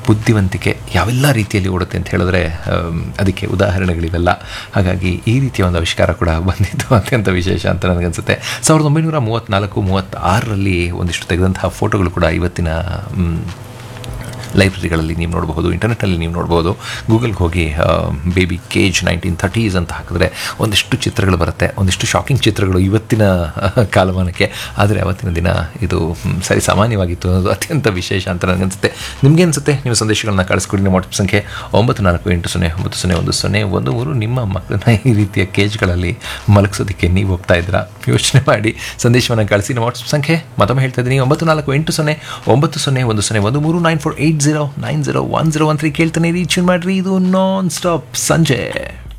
ಬುದ್ಧಿವಂತಿಕೆ ಯಾವೆಲ್ಲ ರೀತಿಯಲ್ಲಿ ಓಡುತ್ತೆ ಅಂತ ಹೇಳಿದ್ರೆ ಆಮ್, ಅದಕ್ಕೆ ಉದಾಹರಣೆಗಳಿವೆಲ್ಲ ಹಾಗಾಗಿ ಈ ರೀತಿಯ ಒಂದು ಆವಿಷ್ಕಾರ ಕೂಡ ಬಂದಿದ್ದು ಅತ್ಯಂತ ವಿಶೇಷ ಅಂತ ನನಗನ್ಸುತ್ತೆ ಸಾವಿರದ ಒಂಬೈನೂರ ಮೂವತ್ತ್ನಾಲ್ಕು ಮೂವತ್ತಾರರಲ್ಲಿ ಒಂದಿಷ್ಟು ತೆಗೆದಂತಹ ಫೋಟೋಗಳು ಕೂಡ ಇವತ್ತಿನ ಮ್, ಲೈಬ್ರರಿಗಳಲ್ಲಿ ನೀವು ನೋಡಬಹುದು ಇಂಟರ್ನೆಟ್ಟಲ್ಲಿ ನೀವು ನೋಡ್ಬೋದು ಗೂಗಲ್ಗೆ ಹೋಗಿ ಬೇಬಿ ಕೇಜ್ ನೈನ್ಟೀನ್ ಥರ್ಟೀಸ್ ಅಂತ ಹಾಕಿದ್ರೆ ಒಂದಿಷ್ಟು ಚಿತ್ರಗಳು ಬರುತ್ತೆ ಒಂದಿಷ್ಟು ಶಾಕಿಂಗ್ ಚಿತ್ರಗಳು ಇವತ್ತಿನ ಕಾಲಮಾನಕ್ಕೆ ಆದರೆ ಅವತ್ತಿನ ದಿನ ಇದು ಮ್, ಸರಿ ಸಾಮಾನ್ಯವಾಗಿತ್ತು ಅನ್ನೋದು ಅತ್ಯಂತ ವಿಶೇಷ ಅಂತ ನನಗನ್ಸುತ್ತೆ ನಿಮಗೆ ಅನಿಸುತ್ತೆ ನೀವು ಸಂದೇಶಗಳನ್ನ ಕಳಿಸ್ಕೊಡಿ ನಿಮ್ಮ ವಾಟ್ಸಪ್ ಸಂಖ್ಯೆ ಒಂಬತ್ತು ನಾಲ್ಕು ಎಂಟು ಸೊನ್ನೆ ಒಂಬತ್ತು ಸೊನ್ನೆ ಒಂದು ಸೊನ್ನೆ ಒಂದು ಮೂರು ನಿಮ್ಮ ಮಕ್ಕಳನ್ನ ಈ ರೀತಿಯ ಕೇಜ್ಗಳಲ್ಲಿ ಮಲಗಿಸೋದಕ್ಕೆ ನೀವು ಹೋಗ್ತಾ ಇದ್ದೀರಾ ಯೋಚನೆ ಮಾಡಿ ಸಂದೇಶವನ್ನು ಕಳಿಸಿ ನಮ್ಮ ವಾಟ್ಸಪ್ ಸಂಖ್ಯೆ ಮತ್ತೊಮ್ಮೆ ಹೇಳ್ತಾ ಇದ್ದೀನಿ ಒಂಬತ್ತು ನಾಲ್ಕು ಎಂಟು ಸೊನ್ನೆ ಒಂಬತ್ತು ಸೊನ್ನೆ ಒಂದು ಸೊನ್ನೆ ಒಂದು ಮೂರು nine four eight zero nine zero one zero one three ಕೇಳ್ತಾನೆ ರೀಚ್ ಮಾಡಿರಿ ಇದು ನಾನ್ ಸ್ಟಾಪ್ ಸಂಜೆ